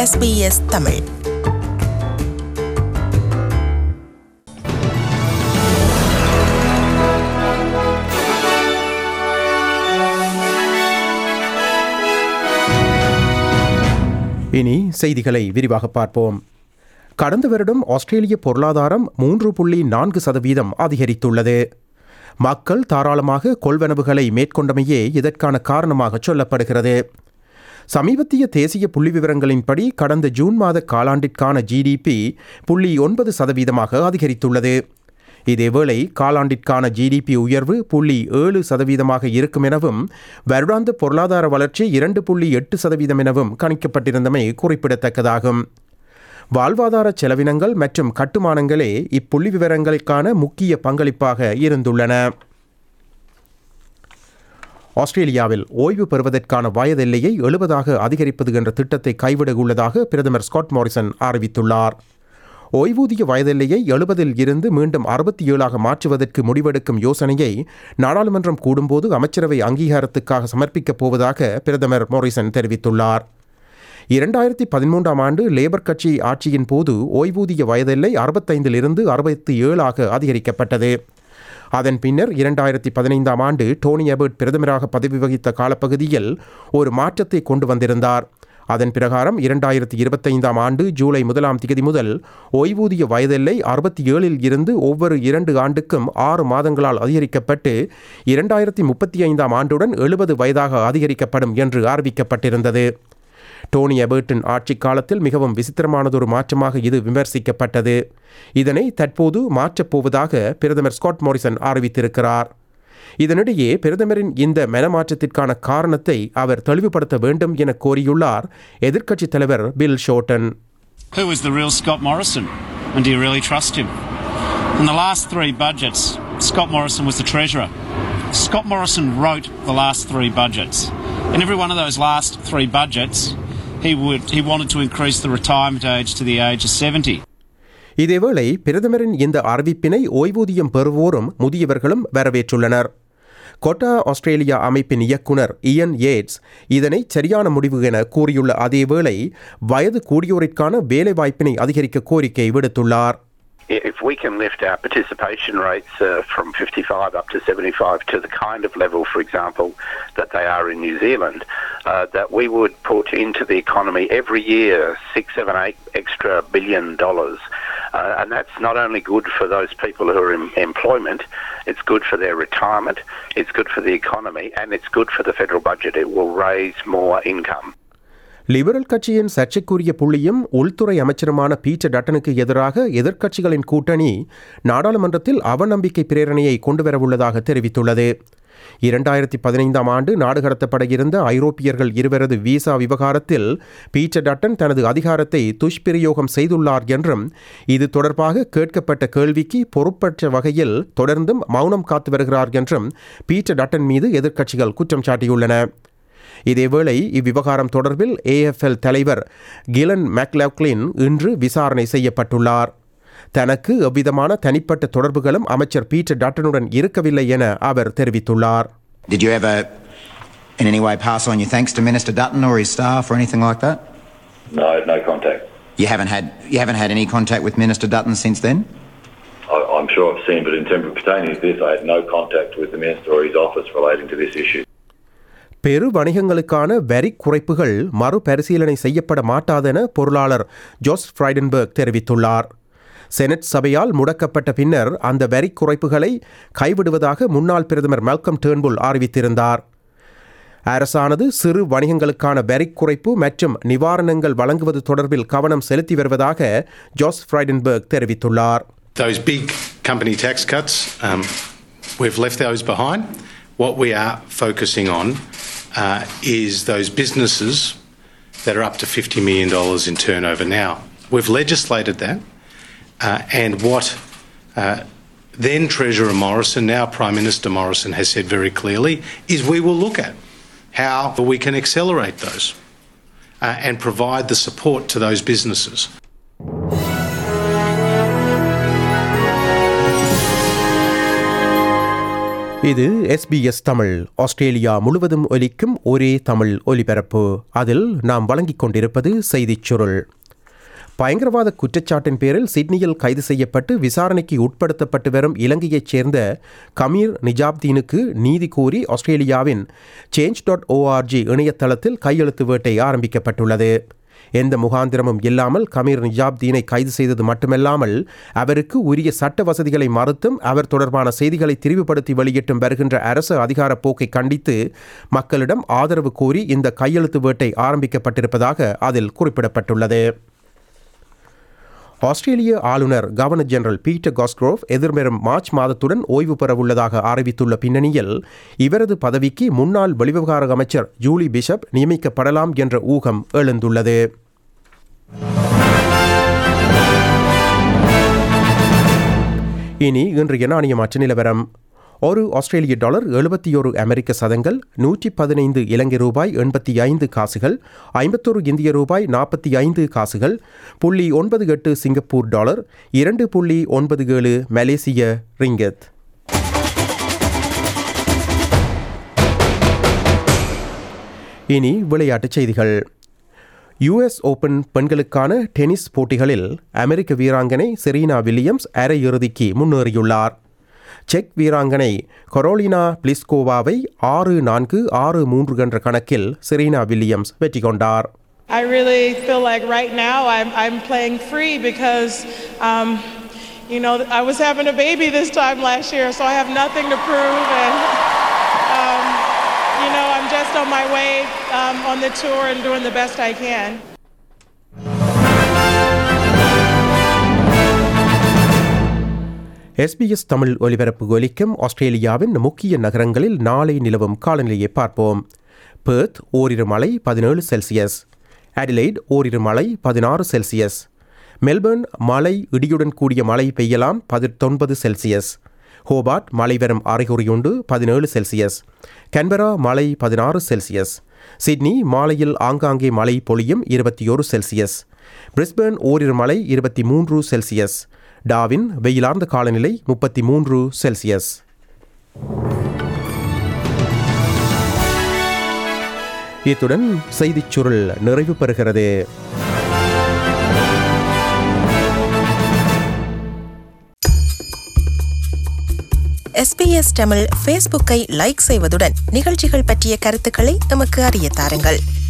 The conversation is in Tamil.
SBS தமிழ் இனி செய்திகளை விரிவாக பார்ப்போம் கடந்த வருடம் ஆஸ்திரேலிய பொருளாதாரம் மூன்று புள்ளி நான்கு சதவீதம் அதிகரித்துள்ளது மக்கள் தாராளமாக கொள்வனவுகளை மேற்கொண்டமையே இதற்கான காரணமாக சொல்லப்படுகிறது சமீபத்திய தேசிய புள்ளி விவரங்களின்படி கடந்த ஜூன் மாத காலாண்டிற்கான ஜிடிபி புள்ளி ஒன்பது சதவீதமாக அதிகரித்துள்ளது இதேவேளை காலாண்டிற்கான ஜிடிபி உயர்வு புள்ளி ஏழு சதவீதமாக இருக்கும் எனவும் வருடாந்த பொருளாதார வளர்ச்சி இரண்டு புள்ளி எட்டு சதவீதம் எனவும் கணிக்கப்பட்டிருந்தமை குறிப்பிடத்தக்கதாகும் வாழ்வாதார செலவினங்கள் மற்றும் கட்டுமானங்களே இப்புள்ளி விவரங்களுக்கான முக்கிய பங்களிப்பாக இருந்துள்ளன ஆஸ்திரேலியாவில் ஓய்வு பெறுவதற்கான வயதெல்லையை எழுபதாக அதிகரிப்பது என்ற திட்டத்தை கைவிட உள்ளதாக பிரதமர் ஸ்காட் மாரிசன் அறிவித்துள்ளார் ஓய்வூதிய வயதெல்லையை எழுபதில் இருந்து மீண்டும் அறுபத்தி ஏழாக மாற்றுவதற்கு முடிவெடுக்கும் யோசனையை நாடாளுமன்றம் கூடும்போது அமைச்சரவை அங்கீகாரத்துக்காக சமர்ப்பிக்கப் போவதாக பிரதமர் மோரிசன் தெரிவித்துள்ளார் இரண்டாயிரத்தி பதிமூன்றாம் ஆண்டு லேபர் கட்சி ஆட்சியின் போது ஓய்வூதிய வயதெல்லை அறுபத்தைந்திலிருந்து அறுபத்தி ஏழாக அதிகரிக்கப்பட்டது அதன் பின்னர் இரண்டாயிரத்தி பதினைந்தாம் ஆண்டு டோனி அபர்ட் பிரதமராக பதவி வகித்த காலப்பகுதியில் ஒரு மாற்றத்தை கொண்டு வந்திருந்தார் அதன் பிரகாரம் இரண்டாயிரத்தி இருபத்தைந்தாம் ஆண்டு ஜூலை முதலாம் தேதி முதல் ஓய்வூதிய வயதெல்லை அறுபத்தி ஏழில் இருந்து ஒவ்வொரு இரண்டு ஆண்டுக்கும் ஆறு மாதங்களால் அதிகரிக்கப்பட்டு இரண்டாயிரத்தி முப்பத்தி ஐந்தாம் ஆண்டுடன் எழுபது வயதாக அதிகரிக்கப்படும் என்று அறிவிக்கப்பட்டிருந்தது டோனி அபர்ட்டின் ஆட்சி காலத்தில் மிகவும் விசித்திரமானதொரு மாற்றமாக இது விமர்சிக்கப்பட்டது இதனை தற்போது மாற்றப் போவதாக பிரதமர் ஸ்காட் மோரிசன் அறிவித்திருக்கிறார் இதனிடையே பிரதமரின் இந்த மனமாற்றத்திற்கான காரணத்தை அவர் தெளிவுபடுத்த வேண்டும் என கோரியுள்ளார் எதிர்க்கட்சித் தலைவர் Bill Shorten Who is the real Scott Morrison? And do you really trust him? In the last three budgets, Scott Morrison was the Treasurer. Scott Morrison wrote the last three budgets. In every one of those last three budgets, he would he wanted to increase the retirement age to the age of 70. இதேவேளை பிரதமரின் இந்த அறிவிப்பினை ஓய்வூதியம் பெறுவோரும் முதியவர்களும் வரவேற்றுள்ளனர் கொட்டா ஆஸ்திரேலியா அமைப்பின் இயக்குனர் இயன் ஏட்ஸ் இதனை சரியான முடிவு என கூறியுள்ள அதேவேளை வயது கூடியோரிற்கான வேலைவாய்ப்பினை அதிகரிக்க கோரிக்கை விடுத்துள்ளார் if we can lift our participation rates uh, from 55 up to 75 to the kind of level, for example, that they are in New Zealand, uh, that we would put into the economy every year six, seven, eight extra billion dollars. Uh, and that's not only good for those people who are in employment, it's good for their retirement, it's good for the economy, and it's good for the federal budget. It will raise more income. Liberal கட்சியின் சர்ச்சைக்குரிய புள்ளியும் உள்துறை அமைச்சருமான பீட்டர் டட்டனுக்கு எதிராக எதிர்க்கட்சிகளின் கூட்டணி நாடாளுமன்றத்தில் அவநம்பிக்கை பிரேரணையை கொண்டுவரவுள்ளதாக தெரிவித்துள்ளது இரண்டாயிரத்தி பதினைந்தாம் ஆண்டு நாடு கடத்தப்பட இருந்த ஐரோப்பியர்கள் இருவரது விசா விவகாரத்தில் பீட்டர் டட்டன் தனது அதிகாரத்தை துஷ்பிரயோகம் செய்துள்ளார் என்றும் இது தொடர்பாக கேட்கப்பட்ட கேள்விக்கு பொறுப்பற்ற வகையில் தொடர்ந்தும் மௌனம் காத்து வருகிறார் என்றும் பீட்டர் டட்டன் மீது எதிர்க்கட்சிகள் குற்றம் சாட்டியுள்ளன இதேவேளை இவ்விவகாரம் தொடர்பில் ஏஎஃப்எல் தலைவர் கிலன் மேக்லக்லின் இன்று விசாரணை செய்யப்பட்டுள்ளார் தனக்கு எவ்விதமான தனிப்பட்ட தொடர்புகளும் அமைச்சர் பீட்டர் டாட்டனுடன் இருக்கவில்லை என அவர் தெரிவித்துள்ளார் Did you ever in any way pass on your thanks to Minister Dutton or his staff or anything like that? No, no contact. You haven't had you haven't had any contact with Minister Dutton since then? I, I'm sure I've seen, but in terms of pertaining to this, I had no contact with the Minister or his office relating to this issue. பெரு வணிகங்களுக்கான வரி குறைப்புகள் மறுபரிசீலனை செய்யப்பட மாட்டாதென பொருளாளர் ஜோஸ் ஃப்ரைடன்பர்க் தெரிவித்துள்ளார் செனட் சபையால் முடக்கப்பட்ட பின்னர் அந்த வரி குறைப்புகளை கைவிடுவதாக முன்னாள் பிரதமர் மெல்கம் டேர்ன்புல் அறிவித்திருந்தார் அரசானது சிறு வணிகங்களுக்கான வரி குறைப்பு மற்றும் நிவாரணங்கள் வழங்குவது தொடர்பில் கவனம் செலுத்தி வருவதாக ஜோஸ் ஃப்ரைடன்பர்க் தெரிவித்துள்ளார் Those big company tax cuts, um, we've left those behind. What we are focusing on uh, is those businesses that are up to $50 million in turnover now. We've legislated that, uh, and what uh, then Treasurer Morrison, now Prime Minister Morrison, has said very clearly is we will look at how we can accelerate those uh, and provide the support to those businesses. ஆஸ்திரேலிய- 「 ஆஸ்திரேலிய இது எஸ்பிஎஸ் தமிழ் ஆஸ்திரேலியா முழுவதும் ஒலிக்கும் ஒரே தமிழ் ஒலிபரப்பு அதில் நாம் வழங்கிக் கொண்டிருப்பது செய்திச் சுருள் பயங்கரவாத குற்றச்சாட்டின் பேரில் சிட்னியில் கைது செய்யப்பட்டு விசாரணைக்கு உட்படுத்தப்பட்டு வரும் இலங்கையைச் சேர்ந்த கமீர் நிஜாப்தீனுக்கு நீதி கோரி ஆஸ்திரேலியாவின் சேஞ்ச் டாட் ஓஆர்ஜி இணையதளத்தில் கையெழுத்து வேட்டை ஆரம்பிக்கப்பட்டுள்ளது எந்த முகாந்திரமும் இல்லாமல் கமீர் நிஜாப்தீனை கைது செய்தது மட்டுமல்லாமல் அவருக்கு உரிய சட்ட வசதிகளை மறுத்தும் அவர் தொடர்பான செய்திகளை திரிவுபடுத்தி வெளியிட்டும் வருகின்ற அரசு அதிகார போக்கை கண்டித்து மக்களிடம் ஆதரவு கோரி இந்த கையெழுத்து வேட்டை ஆரம்பிக்கப்பட்டிருப்பதாக அதில் குறிப்பிடப்பட்டுள்ளது ஆஸ்திரேலிய ஆளுநர் கவர்னர் ஜெனரல் பீட்டர் காஸ்க்ரோவ் எதிர்வரும் மார்ச் மாதத்துடன் ஓய்வு பெறவுள்ளதாக அறிவித்துள்ள பின்னணியில் இவரது பதவிக்கு முன்னாள் வெளிவிவகார அமைச்சர் ஜூலி பிஷப் நியமிக்கப்படலாம் என்ற ஊகம் எழுந்துள்ளது இனி இன்றைய நாணய மாற்ற நிலவரம் ஒரு ஆஸ்திரேலிய டாலர் எழுபத்தி ஒரு அமெரிக்க சதங்கள் நூற்றி பதினைந்து இலங்கை ரூபாய் எண்பத்தி ஐந்து காசுகள் ஐம்பத்தொரு இந்திய ரூபாய் நாற்பத்தி ஐந்து காசுகள் புள்ளி ஒன்பது எட்டு சிங்கப்பூர் டாலர் இரண்டு புள்ளி ஒன்பது ஏழு மலேசிய ரிங்கத் இனி விளையாட்டுச் செய்திகள் யுஎஸ் ஓபன் பெண்களுக்கான டென்னிஸ் போட்டிகளில் அமெரிக்க வீராங்கனை செரீனா வில்லியம்ஸ் அரையிறுதிக்கு முன்னேறியுள்ளார் செக் வீராங்கனை கொரோலினா பிளிஸ்கோவாவை ஆறு நான்கு ஆறு மூன்று என்ற கணக்கில் செரீனா வில்லியம்ஸ் வெற்றி கொண்டார் I really feel like right now I'm, I'm playing free because, um, you know, I was having a baby this time last year, so I have nothing to prove. And, um, you know, I'm just on my way um, on the tour and doing the best I can. SBS Tamil ஒலிபரப்பு ஒலிக்கும் ஆஸ்திரேலியாவின் முக்கிய நகரங்களில் நாளை நிலவும் காலநிலையை பார்ப்போம் பெர்த் ஓரிரு மழை பதினேழு செல்சியஸ் அடிலைட் ஓரிரு மழை பதினாறு செல்சியஸ் மெல்பர்ன் மழை இடியுடன் கூடிய மழை பெய்யலாம் பதினொன்பது செல்சியஸ் ஹோபார்ட் மழை வரும் அறிகுறியுண்டு பதினேழு செல்சியஸ் கன்பரா மழை பதினாறு செல்சியஸ் சிட்னி மாலையில் ஆங்காங்கே மழை பொழியும் இருபத்தி ஒரு செல்சியஸ் பிரிஸ்பேர்ன் ஓரிரு மழை இருபத்தி மூன்று செல்சியஸ் டாவின் வெயிலார்ந்த காலநிலை முப்பத்தி மூன்று செல்சியஸ் இத்துடன் செய்திச் சுருள் நிறைவு பெறுகிறது எஸ்பிஎஸ் தமிழ் ஃபேஸ்புக்கை லைக் செய்வதுடன் நிகழ்ச்சிகள் பற்றிய கருத்துக்களை எமக்கு அறிய தாருங்கள்